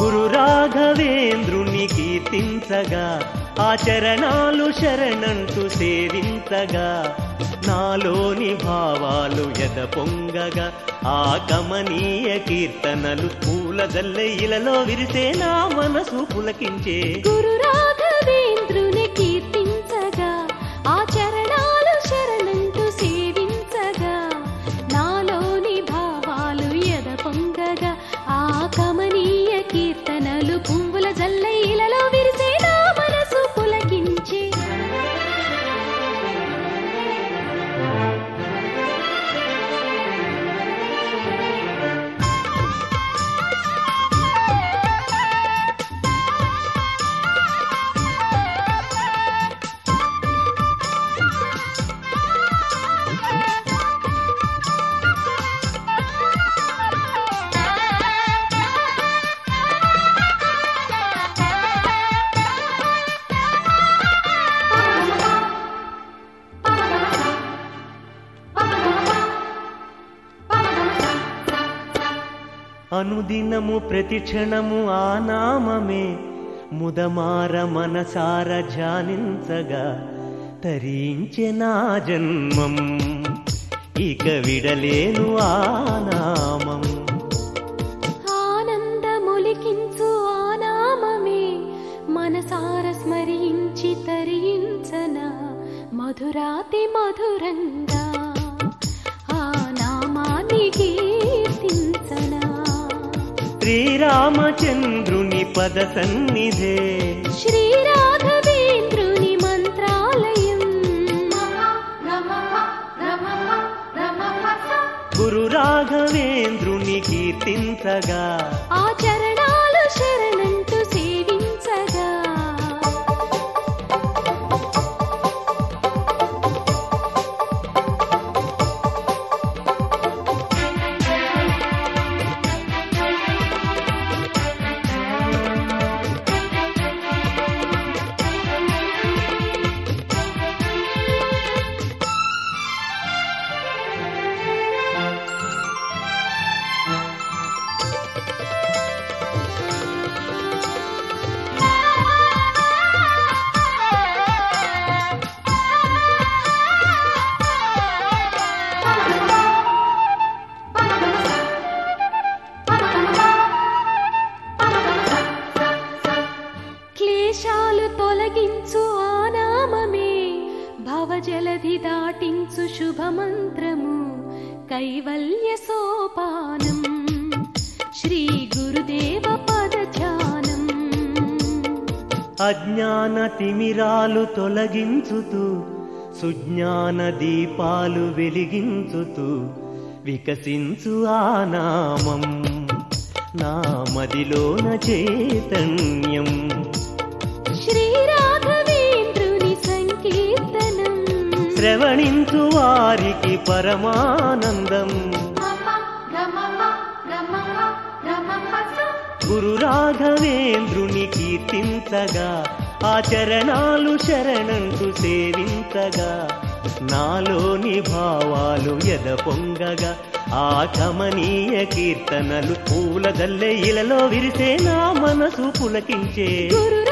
గురు రాఘవేంద్రుని కీర్తించగా ఆచరణాలు శరణంటూ సేవించగా నాలోని భావాలు ఎద పొంగగా ఆ కమనీయ కీర్తనలు పూల ఇలలో విరిసే నా మనసు పులకించే గురు రాఘవేంద్రుని కీర్తించగా ఆ చరణాలు శరణంటూ సేవించగా నాలోని భావాలు ఎద పొంగగా ఆ కమనీయ కీర్తనలు పువ్వుల జల్లైలలో విరిసే నా మనసు పులకించే అనుదినము ప్రతి క్షణము ఆ నామమే ముదమార మనసార ధ్యానించగా తరించె నా జన్మం ఇక విడలేను ఆ నామం ఆనందములికించు ఆ నామమే మనసార స్మరించి తరించన మధురాతి మధురంగా ఆ నామాన్ని కీర్తించనా శ్రీరామచంద్రుని పద సన్నిధే శ్రీ రాఘవేంద్రుని మంత్రాలయం గురు రాఘవేంద్రుని కీర్తించగా ఆ చరణాలు శరణంటూ సేవించగా క్లేశాలు తొలగించు ఆ నామమే భవజలధి దాటించు శుభమంత్రము కైవల్య సోపానం శ్రీ గురుదేవ పద ధ్యానం అజ్ఞాన తిమిరాలు తొలగించుతూ సుజ్ఞాన దీపాలు వెలిగించుతూ వికసించు ఆ నామం నా మదిలోన చైతన్యం శ్రీ రాఘవేంద్రుని సంకీర్తనం శ్రవణించు వారికి పరమానందం గురు రాఘవేంద్రుని కీర్తించగా ఆచరణాలు శరణంటూ సేవించగా నాలోని భావాలు ఎద పొంగగా ఆ కమనీయ కీర్తనలు పూల ఇలలో విరిసే నా మనసు పులకించే గురు